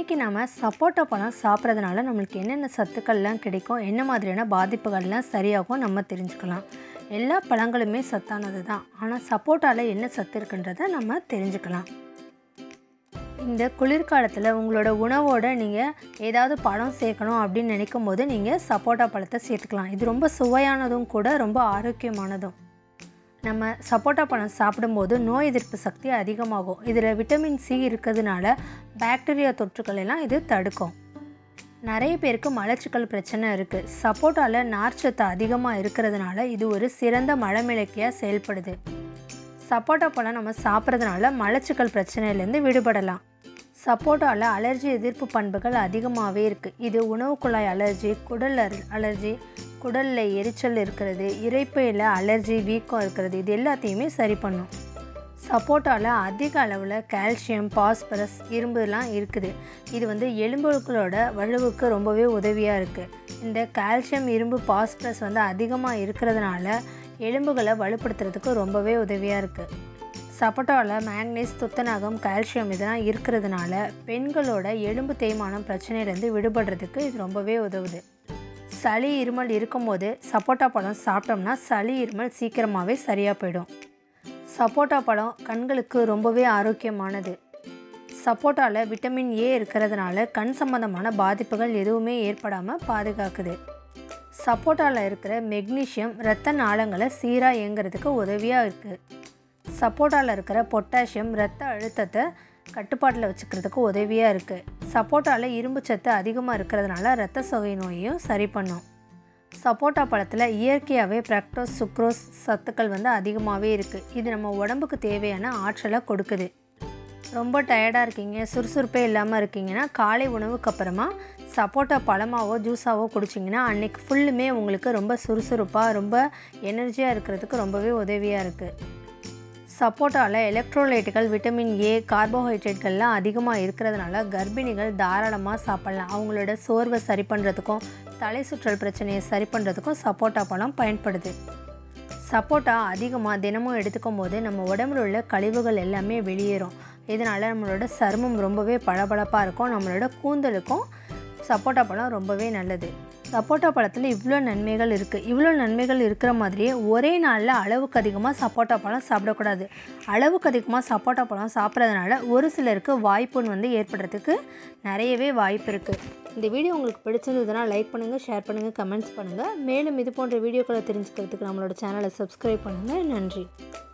இன்றைக்கி நம்ம சப்போட்டா பழம் சாப்பிட்றதுனால நம்மளுக்கு என்னென்ன சத்துக்கள்லாம் கிடைக்கும் என்ன மாதிரியான பாதிப்புகள்லாம் சரியாகும் நம்ம தெரிஞ்சுக்கலாம் எல்லா பழங்களுமே சத்தானது தான் ஆனால் சப்போட்டாவில் என்ன சத்து இருக்குன்றதை நம்ம தெரிஞ்சுக்கலாம் இந்த குளிர்காலத்தில் உங்களோட உணவோட நீங்கள் ஏதாவது பழம் சேர்க்கணும் அப்படின்னு நினைக்கும் போது நீங்கள் சப்போட்டா பழத்தை சேர்த்துக்கலாம் இது ரொம்ப சுவையானதும் கூட ரொம்ப ஆரோக்கியமானதும் நம்ம சப்போட்டா பழம் சாப்பிடும்போது நோய் எதிர்ப்பு சக்தி அதிகமாகும் இதில் விட்டமின் சி இருக்கிறதுனால பாக்டீரியா தொற்றுக்கள் எல்லாம் இது தடுக்கும் நிறைய பேருக்கு மலச்சிக்கல் பிரச்சனை இருக்குது சப்போட்டாவில் நார்ச்சத்து அதிகமாக இருக்கிறதுனால இது ஒரு சிறந்த மழமிளக்கியாக செயல்படுது சப்போட்டா பழம் நம்ம சாப்பிட்றதுனால மலச்சிக்கல் பிரச்சனையிலேருந்து விடுபடலாம் சப்போட்டாவில் அலர்ஜி எதிர்ப்பு பண்புகள் அதிகமாகவே இருக்குது இது உணவு குழாய் அலர்ஜி குடல் அர் அலர்ஜி குடலில் எரிச்சல் இருக்கிறது இறைப்பையில் அலர்ஜி வீக்கம் இருக்கிறது இது எல்லாத்தையுமே சரி பண்ணும் சப்போட்டாவில் அதிக அளவில் கால்சியம் பாஸ்பரஸ் இரும்புலாம் இருக்குது இது வந்து எலும்புகளோட வலுவுக்கு ரொம்பவே உதவியாக இருக்குது இந்த கால்சியம் இரும்பு பாஸ்பரஸ் வந்து அதிகமாக இருக்கிறதுனால எலும்புகளை வலுப்படுத்துறதுக்கு ரொம்பவே உதவியாக இருக்குது சப்போட்டாவில் மேக்னீஸ் துத்தநாகம் கால்சியம் இதெல்லாம் இருக்கிறதுனால பெண்களோட எலும்பு தேய்மானம் பிரச்சனையிலேருந்து விடுபடுறதுக்கு இது ரொம்பவே உதவுது சளி இருமல் இருக்கும்போது சப்போட்டா பழம் சாப்பிட்டோம்னா சளி இருமல் சீக்கிரமாகவே சரியாக போயிடும் சப்போட்டா பழம் கண்களுக்கு ரொம்பவே ஆரோக்கியமானது சப்போட்டாவில் விட்டமின் ஏ இருக்கிறதுனால கண் சம்பந்தமான பாதிப்புகள் எதுவுமே ஏற்படாமல் பாதுகாக்குது சப்போட்டாவில் இருக்கிற மெக்னீஷியம் இரத்த நாளங்களை சீராக இயங்குறதுக்கு உதவியாக இருக்குது சப்போட்டாவில் இருக்கிற பொட்டாசியம் இரத்த அழுத்தத்தை கட்டுப்பாட்டில் வச்சுக்கிறதுக்கு உதவியாக இருக்குது சப்போட்டாவில் இரும்பு சத்து அதிகமாக இருக்கிறதுனால இரத்த சொகை நோயையும் சரி பண்ணும் சப்போட்டா பழத்தில் இயற்கையாகவே பிரக்டோஸ் சுக்ரோஸ் சத்துக்கள் வந்து அதிகமாகவே இருக்குது இது நம்ம உடம்புக்கு தேவையான ஆற்றலை கொடுக்குது ரொம்ப டயர்டாக இருக்கீங்க சுறுசுறுப்பே இல்லாமல் இருக்கீங்கன்னா காலை உணவுக்கு அப்புறமா சப்போட்டா பழமாவோ ஜூஸாவோ குடிச்சிங்கன்னா அன்றைக்கி ஃபுல்லுமே உங்களுக்கு ரொம்ப சுறுசுறுப்பாக ரொம்ப எனர்ஜியாக இருக்கிறதுக்கு ரொம்பவே உதவியாக இருக்குது சப்போட்டாவில் எலக்ட்ரோலைட்டுகள் விட்டமின் ஏ கார்போஹைட்ரேட்கள்லாம் அதிகமாக இருக்கிறதுனால கர்ப்பிணிகள் தாராளமாக சாப்பிட்லாம் அவங்களோட சோர்வை சரி பண்ணுறதுக்கும் தலை சுற்றல் பிரச்சனையை சரி பண்ணுறதுக்கும் சப்போட்டா பழம் பயன்படுது சப்போட்டா அதிகமாக தினமும் எடுத்துக்கும் போது நம்ம உடம்புல உள்ள கழிவுகள் எல்லாமே வெளியேறும் இதனால் நம்மளோட சருமம் ரொம்பவே பளபளப்பாக இருக்கும் நம்மளோட கூந்தலுக்கும் சப்போட்டா பழம் ரொம்பவே நல்லது சப்போட்டா பழத்தில் இவ்வளோ நன்மைகள் இருக்குது இவ்வளோ நன்மைகள் இருக்கிற மாதிரியே ஒரே நாளில் அளவுக்கு அதிகமாக சப்போட்டா பழம் சாப்பிடக்கூடாது அளவுக்கு அதிகமாக சப்போட்டா பழம் சாப்பிட்றதுனால ஒரு சிலருக்கு வாய்ப்புன்னு வந்து ஏற்படுறதுக்கு நிறையவே வாய்ப்பு இருக்குது இந்த வீடியோ உங்களுக்கு பிடிச்சிருந்ததுன்னா லைக் பண்ணுங்கள் ஷேர் பண்ணுங்கள் கமெண்ட்ஸ் பண்ணுங்கள் மேலும் இது போன்ற வீடியோக்களை தெரிஞ்சுக்கிறதுக்கு நம்மளோட சேனலை சப்ஸ்கிரைப் பண்ணுங்கள் நன்றி